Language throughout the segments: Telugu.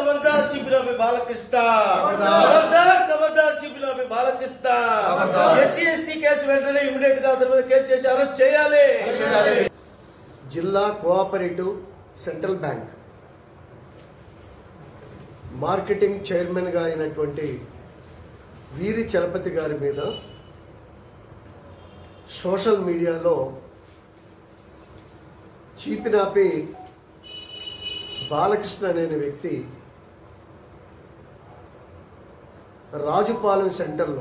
खबरदार चिपिलापे बालकृष्ण खबरदार खबरदार चिपिलापे బాలకృష్ణ ఎస్సీ ఎస్టీ కేసు వెంటనే ఇమీడియట్ గా అతని మీద కేసు చేసి అరెస్ట్ చేయాలి జిల్లా కోఆపరేటివ్ సెంట్రల్ బ్యాంక్ మార్కెటింగ్ చైర్మన్గా అయినటువంటి వీరి చలపతి గారి మీద సోషల్ మీడియాలో చీపినాపి బాలకృష్ణ అనే వ్యక్తి రాజుపాలెం సెంటర్లో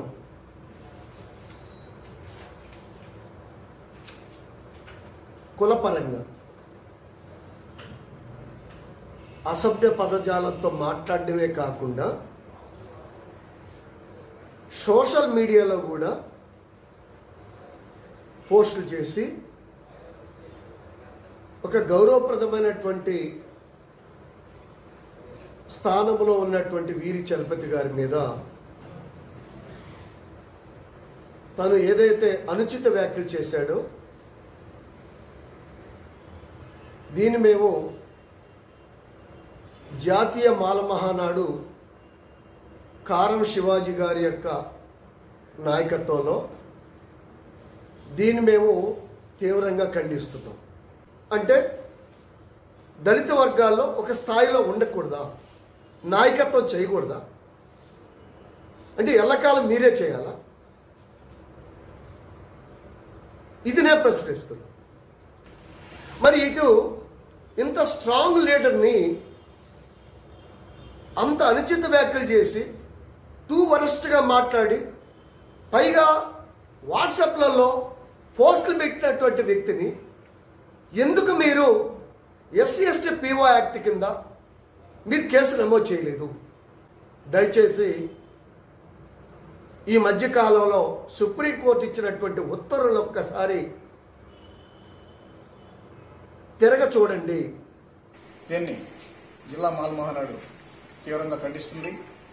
కులపరంగా అసభ్య పదజాలంతో మాట్లాడడమే కాకుండా సోషల్ మీడియాలో కూడా పోస్టులు చేసి ఒక గౌరవప్రదమైనటువంటి స్థానంలో ఉన్నటువంటి వీరి చలపతి గారి మీద తను ఏదైతే అనుచిత వ్యాఖ్యలు చేశాడో దీన్ని మేము జాతీయ మాల మహానాడు కారం శివాజీ గారి యొక్క నాయకత్వంలో దీన్ని మేము తీవ్రంగా ఖండిస్తున్నాం అంటే దళిత వర్గాల్లో ఒక స్థాయిలో ఉండకూడదా నాయకత్వం చేయకూడదా అంటే ఎల్లకాలం మీరే చేయాలా ఇది నేను ప్రశ్నిస్తున్నాను మరి ఇటు ఇంత స్ట్రాంగ్ లీడర్ని అంత అనుచిత వ్యాఖ్యలు చేసి టూ వరస్ట్గా మాట్లాడి పైగా వాట్సాప్లలో పోస్టులు పెట్టినటువంటి వ్యక్తిని ఎందుకు మీరు ఎస్సీ ఎస్టీ పీఓ యాక్ట్ కింద మీరు కేసు నమోదు చేయలేదు దయచేసి ఈ మధ్యకాలంలో సుప్రీంకోర్టు ఇచ్చినటువంటి ఉత్తర్వులు ఒక్కసారి తిరగ చూడండి దీన్ని జిల్లా మాల్ మహానాడు తీవ్రంగా ఖండిస్తుంది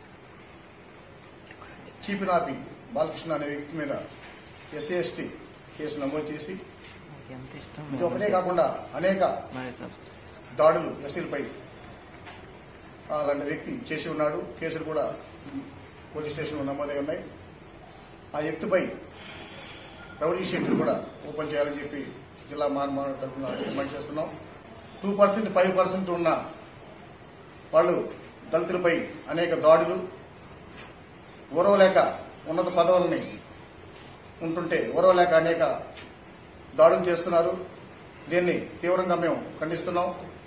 చీపినాపి బాలకృష్ణ అనే వ్యక్తి మీద ఎస్సీ ఎస్టీ కేసు నమోదు చేసి ఇది ఒకటే కాకుండా అనేక దాడులు ఎస్సీలపై అలాంటి వ్యక్తి చేసి ఉన్నాడు కేసులు కూడా పోలీస్ స్టేషన్లో నమోదై ఉన్నాయి ఆ వ్యక్తిపై రౌడీ షీట్లు కూడా ఓపెన్ చేయాలని చెప్పి జిల్లా మానవ తరఫున డిమాండ్ చేస్తున్నాం టూ పర్సెంట్ ఫైవ్ పర్సెంట్ ఉన్న వాళ్ళు దళితులపై అనేక దాడులు ఓరవలేక ఉన్నత పదవులని ఉంటుంటే ఓరవలేక అనేక దాడులు చేస్తున్నారు దీన్ని తీవ్రంగా మేము ఖండిస్తున్నాం